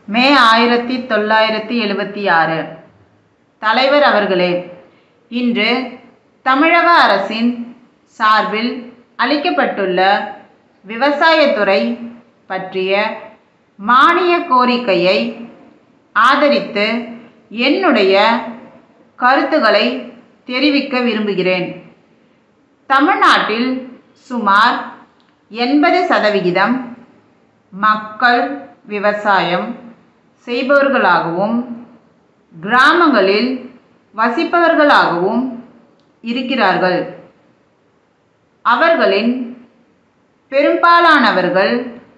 மே ஆயிரத்தி தொள்ளாயிரத்தி எழுபத்தி ஆறு தலைவர் அவர்களே இன்று தமிழக அரசின் சார்பில் அளிக்கப்பட்டுள்ள விவசாயத்துறை பற்றிய மானிய கோரிக்கையை ஆதரித்து என்னுடைய கருத்துக்களை தெரிவிக்க விரும்புகிறேன் தமிழ்நாட்டில் சுமார் எண்பது சதவிகிதம் மக்கள் விவசாயம் செய்பவர்களாகவும் கிராமங்களில் வசிப்பவர்களாகவும் இருக்கிறார்கள் அவர்களின் பெரும்பாலானவர்கள்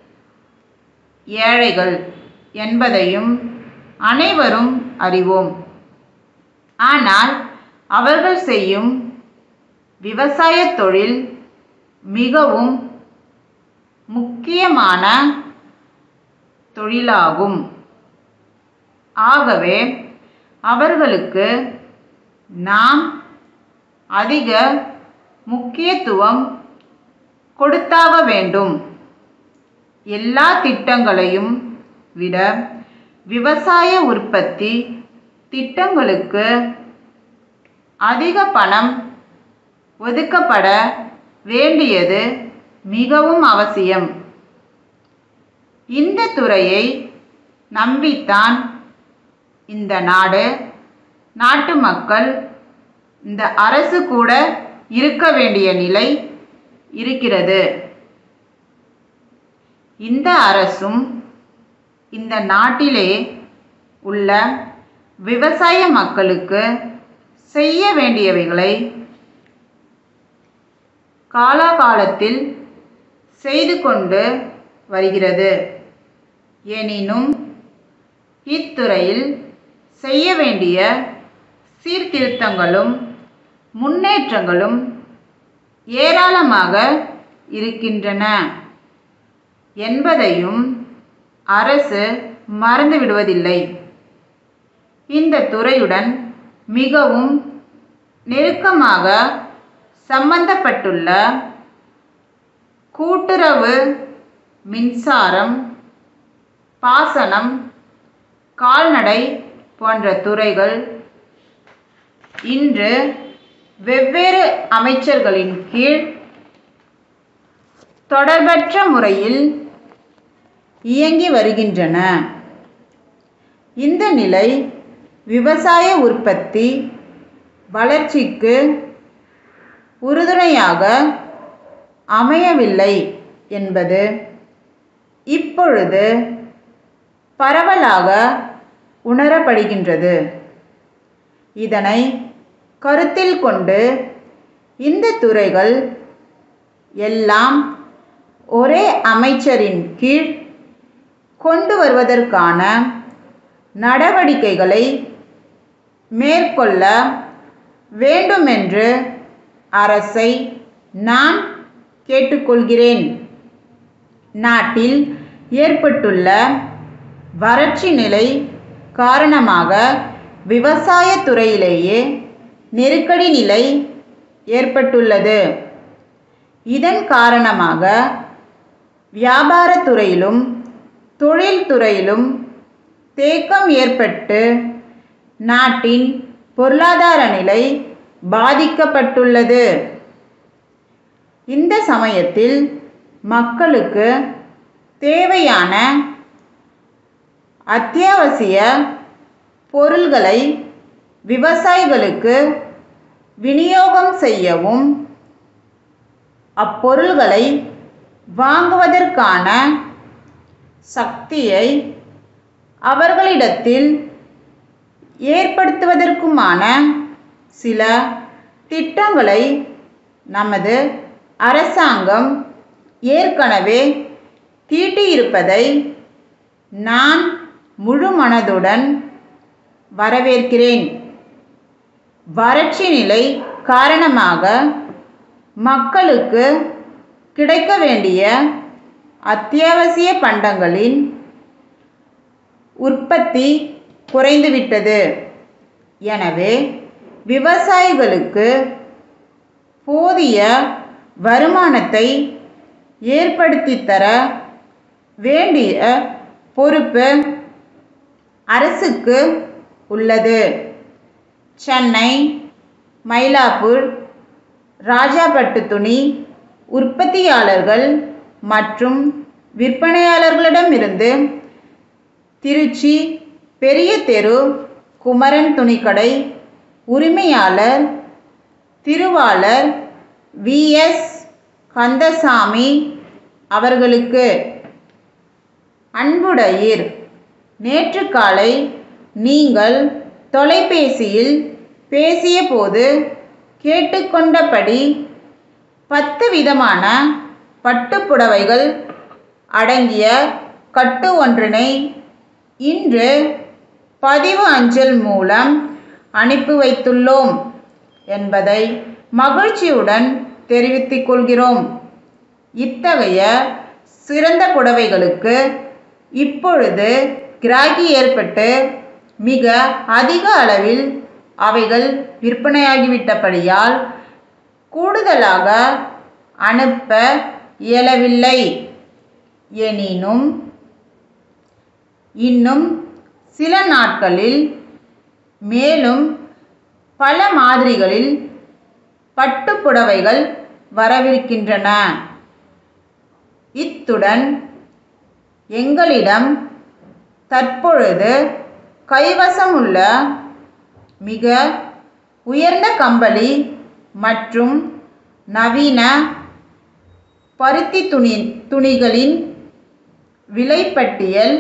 ஏழைகள் என்பதையும் அனைவரும் அறிவோம் ஆனால் அவர்கள் செய்யும் விவசாய தொழில் மிகவும் முக்கியமான தொழிலாகும் ஆகவே அவர்களுக்கு நாம் அதிக முக்கியத்துவம் கொடுத்தாக வேண்டும் எல்லா திட்டங்களையும் விட விவசாய உற்பத்தி திட்டங்களுக்கு அதிக பணம் ஒதுக்கப்பட வேண்டியது மிகவும் அவசியம் இந்த துறையை நம்பித்தான் இந்த நாடு நாட்டு மக்கள் இந்த அரசு கூட இருக்க வேண்டிய நிலை இருக்கிறது இந்த அரசும் இந்த நாட்டிலே உள்ள விவசாய மக்களுக்கு செய்ய வேண்டியவைகளை காலாகாலத்தில் செய்து கொண்டு வருகிறது எனினும் இத்துறையில் செய்ய வேண்டிய சீர்திருத்தங்களும் முன்னேற்றங்களும் ஏராளமாக இருக்கின்றன என்பதையும் அரசு மறந்துவிடுவதில்லை இந்த துறையுடன் மிகவும் நெருக்கமாக சம்பந்தப்பட்டுள்ள கூட்டுறவு மின்சாரம் பாசனம் கால்நடை போன்ற துறைகள் இன்று வெவ்வேறு அமைச்சர்களின் கீழ் தொடர்பற்ற முறையில் இயங்கி வருகின்றன இந்த நிலை விவசாய உற்பத்தி வளர்ச்சிக்கு உறுதுணையாக அமையவில்லை என்பது இப்பொழுது பரவலாக உணரப்படுகின்றது இதனை கருத்தில் கொண்டு இந்த துறைகள் எல்லாம் ஒரே அமைச்சரின் கீழ் கொண்டு வருவதற்கான நடவடிக்கைகளை மேற்கொள்ள வேண்டுமென்று அரசை நான் கேட்டுக்கொள்கிறேன் நாட்டில் ஏற்பட்டுள்ள வறட்சி நிலை காரணமாக விவசாயத் துறையிலேயே நெருக்கடி நிலை ஏற்பட்டுள்ளது இதன் காரணமாக வியாபாரத் துறையிலும் தொழில்துறையிலும் தேக்கம் ஏற்பட்டு நாட்டின் பொருளாதார நிலை பாதிக்கப்பட்டுள்ளது இந்த சமயத்தில் மக்களுக்கு தேவையான அத்தியாவசிய பொருள்களை விவசாயிகளுக்கு விநியோகம் செய்யவும் அப்பொருள்களை வாங்குவதற்கான சக்தியை அவர்களிடத்தில் ஏற்படுத்துவதற்குமான சில திட்டங்களை நமது அரசாங்கம் ஏற்கனவே தீட்டியிருப்பதை நான் முழு மனதுடன் வரவேற்கிறேன் வறட்சி நிலை காரணமாக மக்களுக்கு கிடைக்க வேண்டிய அத்தியாவசிய பண்டங்களின் உற்பத்தி குறைந்துவிட்டது எனவே விவசாயிகளுக்கு போதிய வருமானத்தை ஏற்படுத்தி தர வேண்டிய பொறுப்பு அரசுக்கு உள்ளது சென்னை மயிலாப்பூர் ராஜாப்பட்டு துணி உற்பத்தியாளர்கள் மற்றும் விற்பனையாளர்களிடமிருந்து திருச்சி பெரிய தெரு குமரன் துணிக்கடை உரிமையாளர் திருவாளர் விஎஸ் கந்தசாமி அவர்களுக்கு அன்புடையீர் நேற்று காலை நீங்கள் தொலைபேசியில் பேசியபோது கேட்டுக்கொண்டபடி பத்து விதமான பட்டுப்புடவைகள் அடங்கிய கட்டு ஒன்றினை இன்று பதிவு அஞ்சல் மூலம் அனுப்பி வைத்துள்ளோம் என்பதை மகிழ்ச்சியுடன் தெரிவித்துக் கொள்கிறோம் இத்தகைய சிறந்த புடவைகளுக்கு இப்பொழுது கிராக்கி ஏற்பட்டு மிக அதிக அளவில் அவைகள் விற்பனையாகிவிட்டபடியால் கூடுதலாக அனுப்ப இயலவில்லை எனினும் இன்னும் சில நாட்களில் மேலும் பல மாதிரிகளில் பட்டுப்புடவைகள் வரவிருக்கின்றன இத்துடன் எங்களிடம் தற்பொழுது கைவசம் உள்ள மிக உயர்ந்த கம்பளி மற்றும் நவீன பருத்தி துணி துணிகளின் விலைப்பட்டியல்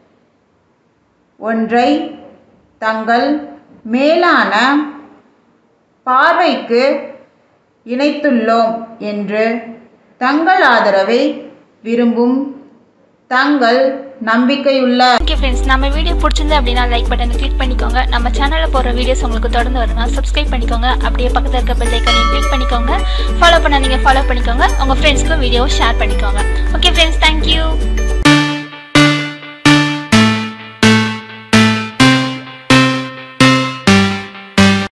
ஒன்றை தங்கள் மேலான பார்வைக்கு இணைத்துள்ளோம் என்று தங்கள் ஆதரவை விரும்பும் தங்கள் நம்பிக்கையுள்ள ஓகே ஃப்ரெண்ட்ஸ் நம்ம வீடியோ பிடிச்சிருந்து அப்படின்னா லைக் பட்டனை கிளிக் பண்ணிக்கோங்க நம்ம சேனலில் போடுற வீடியோஸ் உங்களுக்கு தொடர்ந்து வரணும்னா சப்ஸ்கிரைப் பண்ணிக்கோங்க அப்படியே பக்கத்தில் இருக்க பெல் ஐக்கனையும் கிளிக் பண்ணிக்கோங்க ஃபாலோ பண்ண நீங்கள் ஃபாலோ பண்ணிக்கோங்க உங்கள் ஃப்ரெண்ட்ஸ்க்கும் வீடியோவை ஷேர் பண்ணிக்கோங்க ஓகே ஃப்ரெண்ட்ஸ் தேங்க்யூ